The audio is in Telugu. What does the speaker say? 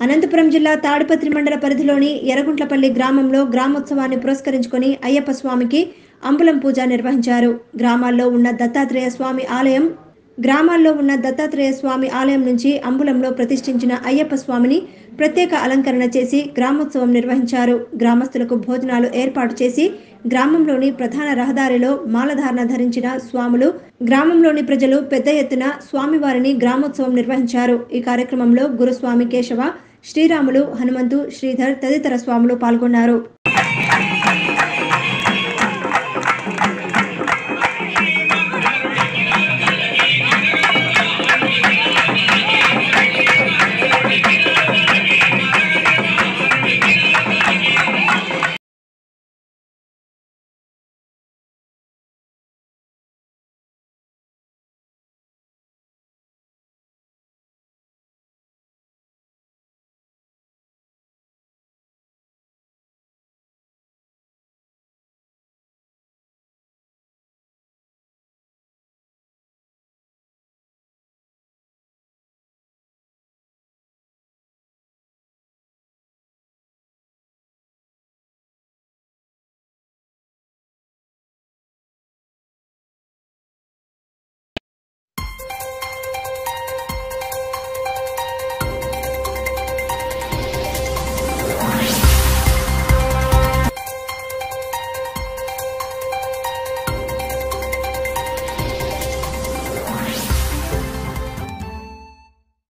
అనంతపురం జిల్లా తాడిపత్రి మండల పరిధిలోని ఎర్రగుంట్లపల్లి గ్రామంలో గ్రామోత్సవాన్ని పురస్కరించుకొని అయ్యప్ప స్వామికి అంబులం పూజ నిర్వహించారు గ్రామాల్లో ఉన్న దత్తాత్రేయ స్వామి ఆలయం గ్రామాల్లో ఉన్న దత్తాత్రేయ స్వామి ఆలయం నుంచి అంబులంలో ప్రతిష్ఠించిన అయ్యప్ప స్వామిని ప్రత్యేక అలంకరణ చేసి గ్రామోత్సవం నిర్వహించారు గ్రామస్తులకు భోజనాలు ఏర్పాటు చేసి గ్రామంలోని ప్రధాన రహదారిలో మాలధారణ ధరించిన స్వాములు గ్రామంలోని ప్రజలు పెద్ద ఎత్తున స్వామివారిని గ్రామోత్సవం నిర్వహించారు ఈ కార్యక్రమంలో గురుస్వామి కేశవ శ్రీరాములు హనుమంతు శ్రీధర్ తదితర స్వాములు పాల్గొన్నారు